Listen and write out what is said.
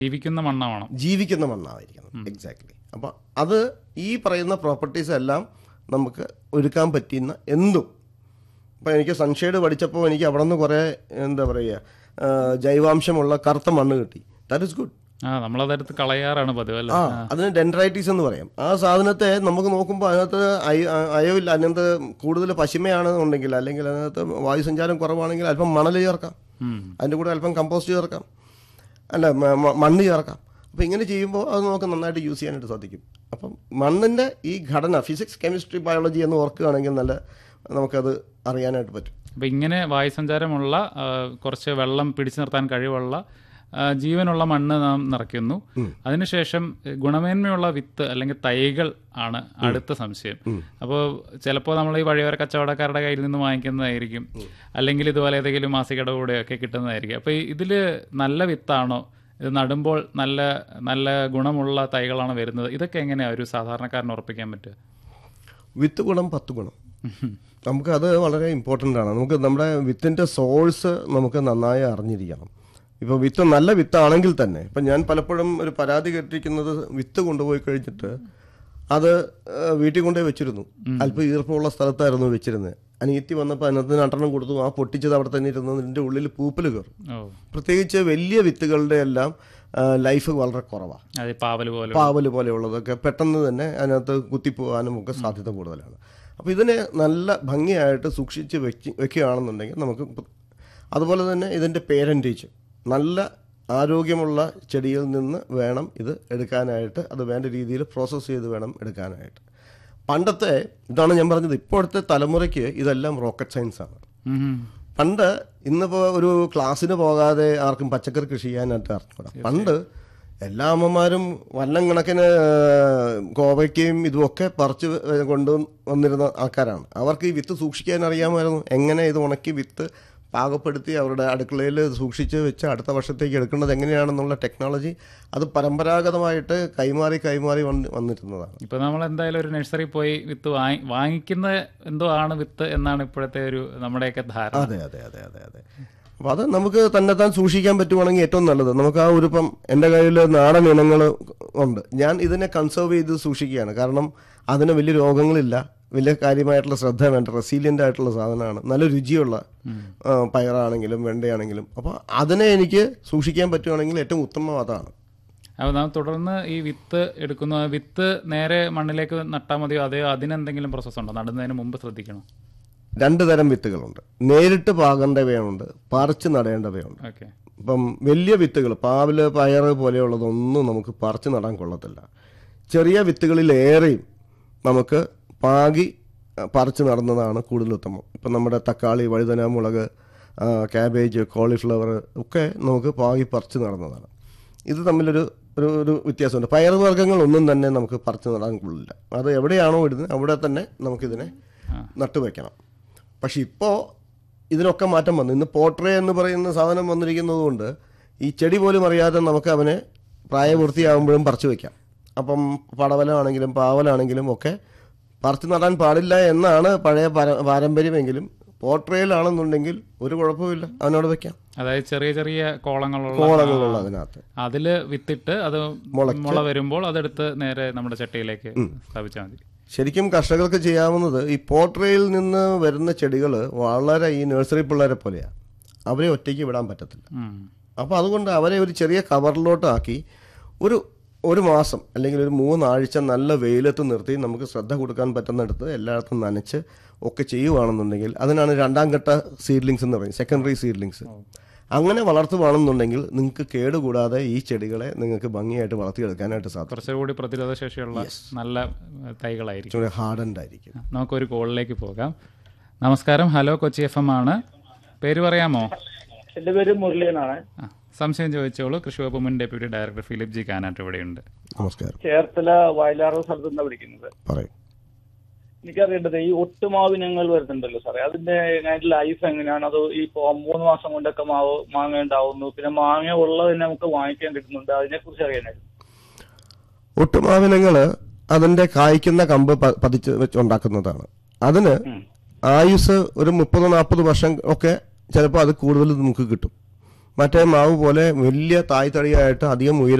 ജീവിക്കുന്ന മണ്ണാവണം ജീവിക്കുന്ന മണ്ണായിരിക്കണം എക്സാക്ട്ലി അപ്പോൾ അത് ഈ പറയുന്ന പ്രോപ്പർട്ടീസ് എല്ലാം നമുക്ക് ഒരുക്കാൻ പറ്റുന്ന എന്തും ഇപ്പം എനിക്ക് സൺഷെയ്ഡ് പഠിച്ചപ്പോൾ എനിക്ക് അവിടെ നിന്ന് കുറേ എന്താ പറയുക ആ, ജൈവാംശമുള്ള കറുത്ത മണ്ണ് കിട്ടി ദാറ്റ് ഇസ് ഗുഡ് ആ നമ്മളതെടുത്ത് കളയാറാണ് പതിവ് അല്ലേ ആ അതിന് ഡെൻഡ്രൈറ്റീസ് എന്ന് പറയും ആ സാധനത്തെ നമുക്ക് നോക്കുമ്പോൾ അതിനകത്ത് അയ- അയവില്ല അതിനകത്ത് കൂടുതൽ പശിമയാണെന്നുണ്ടെങ്കിൽ അല്ലെങ്കിൽ അതിനകത്ത് വായുസഞ്ചാരം കുറവാണെങ്കിൽ അല്പം മണൽ ചേർക്കാം ഉം. അതിൻ്റെ കൂടെ അല്പം കമ്പോസ്റ്റ് ചേർക്കാം അല്ല മ- മ- മണ്ണ് ചേർക്കാം അപ്പോൾ ഇങ്ങനെ ചെയ്യുമ്പോൾ അത് നമുക്ക് നന്നായിട്ട് യൂസ് ചെയ്യാനായിട്ട് സാധിക്കും അപ്പം മണ്ണിൻ്റെ ഈ ഘടന ഫിസിക്സ് കെമിസ്ട്രി ബയോളജി എന്ന് ഓർക്കുകയാണെങ്കിൽ നല്ല നമുക്കത് അറിയാനായിട്ട് പറ്റും അപ്പൊ ഇങ്ങനെ വായുസഞ്ചാരമുള്ള ആ, കുറച്ച് വെള്ളം പിടിച്ചു നിർത്താൻ കഴിവുള്ള ആ, ജീവനുള്ള മണ്ണ് നാം നിറയ്ക്കുന്നു അതിനുശേഷം എ, ഗുണമേന്മയുള്ള വിത്ത് അല്ലെങ്കിൽ തൈകൾ ആണ് അടുത്ത സംശയം അപ്പോൾ ചിലപ്പോൾ നമ്മൾ ഈ വഴിയോര കച്ചവടക്കാരുടെ കയ്യിൽ നിന്ന് വാങ്ങിക്കുന്നതായിരിക്കും അല്ലെങ്കിൽ ഇതുപോലെ ഏതെങ്കിലും മാസികയുടെ കൂടെയൊക്കെ കിട്ടുന്നതായിരിക്കും അപ്പോൾ ഇതിൽ നല്ല വിത്താണോ ഇത് നടുമ്പോൾ നല്ല നല്ല ഗുണമുള്ള തൈകളാണ് വരുന്നത് ഇതൊക്കെ എങ്ങനെയാണ് ഒരു സാധാരണക്കാരന് ഉറപ്പിക്കാൻ പറ്റുക വിത്ത് ഗുണം പത്ത് ഗുണം നമുക്ക് അത് വളരെ ഇമ്പോർട്ടൻ്റ് ആണ് നമുക്ക് നമ്മുടെ വിത്തിൻ്റെ സോഴ്സ് നമുക്ക് നന്നായി അറിഞ്ഞിരിക്കണം ഇപ്പോൾ വിത്ത് നല്ല വിത്താണെങ്കിൽ തന്നെ ഇപ്പം ഞാൻ പലപ്പോഴും ഒരു പരാതി കേട്ടിരിക്കുന്നത് വിത്ത് കൊണ്ടുപോയി കഴിഞ്ഞിട്ട് അത് ആ, വീട്ടിൽ കൊണ്ടുപോയി വെച്ചിരുന്നു അല്പം ഈർപ്പമുള്ള സ്ഥലത്തായിരുന്നു വെച്ചിരുന്നത് അനിയത്തി വന്നപ്പോൾ അതിനകത്ത് രണ്ടെണ്ണം കൊടുത്തു ആ പൊട്ടിച്ചത് അവിടെ തന്നെ ഇരുന്നു ഇതിൻ്റെ ഉള്ളിൽ പൂപ്പൽ കയറും ഓ പ്രത്യേകിച്ച് വലിയ വിത്തുകളുടെ എല്ലാം ലൈഫ് വളരെ കുറവാണ് അത് പാവല് പോലെ പാവൽ പോലെയുള്ളതൊക്കെ പെട്ടെന്ന് തന്നെ അതിനകത്ത് കുത്തിപ്പോകാനും ഒക്കെ സാധ്യത കൂടുതലാണ് അപ്പോൾ ഇതിനെ നല്ല ഭംഗിയായിട്ട് സൂക്ഷിച്ച് വെച്ച് വെക്കുകയാണെന്നുണ്ടെങ്കിൽ നമുക്ക് പ്- അതുപോലെ തന്നെ ഇതിൻ്റെ പേരൻറ്റേജ് നല്ല ആരോഗ്യമുള്ള ചെടിയിൽ നിന്ന് വേണം ഇത് എടുക്കാനായിട്ട് അത് വേണ്ട രീതിയിൽ പ്രോസസ്സ് ചെയ്ത് വേണം എടുക്കാനായിട്ട് പണ്ടത്തെ ഇതാണ് ഞാൻ പറഞ്ഞത് ഇപ്പോഴത്തെ തലമുറയ്ക്ക് ഇതെല്ലാം റോക്കറ്റ് സയൻസ് ആണ് ഉം. പണ്ട് ഇന്നിപ്പോൾ ഒരു ക്ലാസ്സിന് പോകാതെ ആർക്കും പച്ചക്കറി കൃഷി ചെയ്യാനായിട്ട് അറിഞ്ഞൂടാ പണ്ട് എല്ലാ അമ്മമാരും വല്ലം കണക്കിന് കോവയ്ക്കയും ഇതുമൊക്കെ പറിച്ച് കൊണ്ട് വന്നിരുന്ന ആൾക്കാരാണ് അവർക്ക് ഈ വിത്ത് സൂക്ഷിക്കാൻ അറിയാമായിരുന്നു എങ്ങനെ ഇത് ഉണക്കി വിത്ത് പാകപ്പെടുത്തി അവരുടെ അടുക്കളയിൽ സൂക്ഷിച്ച് വെച്ച് അടുത്ത വർഷത്തേക്ക് എടുക്കേണ്ടത് എങ്ങനെയാണെന്നുള്ള ടെക്നോളജി അത് പരമ്പരാഗതമായിട്ട് കൈമാറി കൈമാറി വന്ന് വന്നിരുന്നതാണ് ഇപ്പൊ നമ്മൾ എന്തായാലും ഒരു നഴ്സറി പോയി വിത്ത് വാങ്ങി വാങ്ങിക്കുന്ന എന്തോ ആണ് വിത്ത് എന്നാണ് ഇപ്പോഴത്തെ ഒരു നമ്മുടെയൊക്കെ ധാരണ അതെ അതെ അതെ അതെ അതെ അപ്പോൾ അത് നമുക്ക് തന്നെ താൻ സൂക്ഷിക്കാൻ പറ്റുവാണെങ്കിൽ ഏറ്റവും നല്ലത് നമുക്ക് ആ ഒരു ഇപ്പം എൻ്റെ കയ്യിൽ നാടൻ ഇനങ്ങൾ ഉണ്ട് ഞാൻ ഇതിനെ കൺസേർവ് ചെയ്ത് സൂക്ഷിക്കുകയാണ് കാരണം അതിന് വലിയ രോഗങ്ങളില്ല വലിയ കാര്യമായിട്ടുള്ള ശ്രദ്ധ വേണ്ട റെസീലിയൻ്റ് ആയിട്ടുള്ള സാധനമാണ് നല്ല രുചിയുള്ള ആ, പയറാണെങ്കിലും വെണ്ടയാണെങ്കിലും അപ്പോൾ അതിനെ എനിക്ക് സൂക്ഷിക്കാൻ പറ്റുവാണെങ്കിൽ ഏറ്റവും ഉത്തമം അതാണ് അപ്പോൾ നാം തുടർന്ന് ഈ വിത്ത് എടുക്കുന്നു ആ വിത്ത് നേരെ മണ്ണിലേക്ക് നട്ടാൽ മതിയോ അതെയോ അതിനെന്തെങ്കിലും പ്രോസസ്സ് ഉണ്ടോ നടുന്നതിന് മുമ്പ് ശ്രദ്ധിക്കണം രണ്ട് തരം വിത്തുകളുണ്ട് നേരിട്ട് പാകേണ്ടവയുണ്ട് പറിച്ച് നടേണ്ടവയുണ്ട് ഓക്കെ ഇപ്പം വലിയ വിത്തുകൾ പാവല് പയർ പോലെയുള്ളതൊന്നും നമുക്ക് പറിച്ച് നടാൻ കൊള്ളത്തില്ല ചെറിയ വിത്തുകളിലേറെയും നമുക്ക് പാകി അഹ്, പറിച്ച് നടുന്നതാണ് കൂടുതൽ ഉത്തമം ഇപ്പം നമ്മുടെ തക്കാളി വഴുതന മുളക് ആ, ക്യാബേജ് കോളിഫ്ലവർ ഒക്കെ നമുക്ക് പാകി പറിച്ച് നടുന്നതാണ് ഇത് തമ്മിലൊരു ഒരു ഒരു വ്യത്യാസമുണ്ട് പയർ വർഗ്ഗങ്ങളൊന്നും തന്നെ നമുക്ക് പറിച്ച് നടാൻ കൊള്ളില്ല അത് എവിടെയാണോ ഇടുന്നത് അവിടെ തന്നെ നമുക്കിതിനെ നട്ടുവെക്കണം പക്ഷെ ഇപ്പോൾ ഇതിനൊക്കെ മാറ്റം വന്നു ഇന്ന് പോട്രേ എന്ന് പറയുന്ന സാധനം വന്നിരിക്കുന്നത് കൊണ്ട് ഈ ചെടി പോലും അറിയാതെ നമുക്ക് അവനെ പ്രായപൂർത്തിയാകുമ്പോഴും പറിച്ചു വെക്കാം അപ്പം പടവലമാണെങ്കിലും പാവലാണെങ്കിലും ഒക്കെ പറിച്ചു നടാൻ പാടില്ല എന്നാണ് പഴയ പാര- പാരമ്പര്യമെങ്കിലും പോട്രയിലാണെന്നുണ്ടെങ്കിൽ ഒരു കുഴപ്പമില്ല അവനോട് വെക്കാം അതായത് ചെറിയ ചെറിയ കോളങ്ങളുള്ള കോളങ്ങളുള്ള അതിനകത്ത് അതില് വിത്തിട്ട് അത് മുള വരുമ്പോൾ അതെടുത്ത് നേരെ നമ്മുടെ ചട്ടിയിലേക്ക് സ്ഥാപിച്ചാൽ മതി ശരിക്കും കർഷകർക്ക് ചെയ്യാവുന്നത് ഈ പോട്രയിൽ നിന്ന് വരുന്ന ചെടികൾ വളരെ ഈ നഴ്സറി പിള്ളേരെ പോലെയാണ് അവരെ ഒറ്റയ്ക്ക് വിടാൻ പറ്റത്തില്ല ഉം. അപ്പോൾ അതുകൊണ്ട് അവരെ ഒരു ചെറിയ കവറിലോട്ടാക്കി ഒരു ഒരു മാസം അല്ലെങ്കിൽ ഒരു മൂന്നാഴ്ച നല്ല വെയിലത്ത് നിർത്തി നമുക്ക് ശ്രദ്ധ കൊടുക്കാൻ പറ്റുന്നിടത്ത് എല്ലായിടത്തും നനച്ച് ഒക്കെ ചെയ്യുവാണെന്നുണ്ടെങ്കിൽ അതിനാണ് രണ്ടാം ഘട്ട സീഡ്ലിങ്സ് എന്ന് പറയും സെക്കൻഡറി സീഡ്ലിങ്സ് അങ്ങനെ വളർത്തുവാണെന്നുണ്ടെങ്കിൽ നിങ്ങൾക്ക് കേടുകൂടാതെ ഈ ചെടികളെ നിങ്ങൾക്ക് ഭംഗിയായിട്ട് വളർത്തിയെടുക്കാനായിട്ട് സാധിക്കും കുറച്ചുകൂടി പ്രതിരോധ ശേഷിയുള്ള നല്ല ഏഹ്, തൈകളായിരിക്കും കുറച്ചുകൂടി ഹാർഡൻഡ് ആയിരിക്കും നമുക്കൊരു കോളിലേക്ക് പോകാം നമസ്കാരം ഹലോ കൊച്ചി എഫ് എം ആണ് പേര് പറയാമോ എന്റെ പേര് മുരളി എന്നാണ് ആ, സംശയം ചോദിച്ചോളൂ കൃഷി വകുപ്പ് മുൻ deputy director Philip G Kanatt ഇവിടെയുണ്ട് നമസ്കാരം ചേർത്തല വയലാറ് സ്ഥലത്ത് നിന്നാണ് വിളിക്കുന്നത് പറയും എനിക്കറിയേണ്ടത് ഈ ഒട്ടുമാവിനങ്ങൾ വരുന്നുണ്ടല്ലോ സാറേ അതിന്റെ അതിന്റെ ലൈഫ് എങ്ങനെയാണ് അത് ഈ ഇപ്പൊ മൂന്ന് മാസം കൊണ്ടൊക്കെ മാവ് മാങ്ങ ഉണ്ടാവുന്നു പിന്നെ മാങ്ങ ഉള്ളത് തന്നെ നമുക്ക് വാങ്ങിക്കാൻ കിട്ടുന്നുണ്ട് അതിനെ കുറിച്ച് അറിയാനായിരുന്നു ഒട്ടുമാവിനങ്ങൾ അതിന്റെ കായ്ക്കുന്ന കമ്പ് പ- പതിച്ച് വെച്ച് ഉണ്ടാക്കുന്നതാണ് അതിന് ആയുസ് ഒരു മുപ്പത് നാൽപ്പത് വർഷം ഒക്കെ ചിലപ്പോൾ അത് കൂടുതൽ നമുക്ക് കിട്ടും മറ്റേ മാവ് പോലെ വലിയ തായ്തടിയായിട്ട് അധികം ഉയരം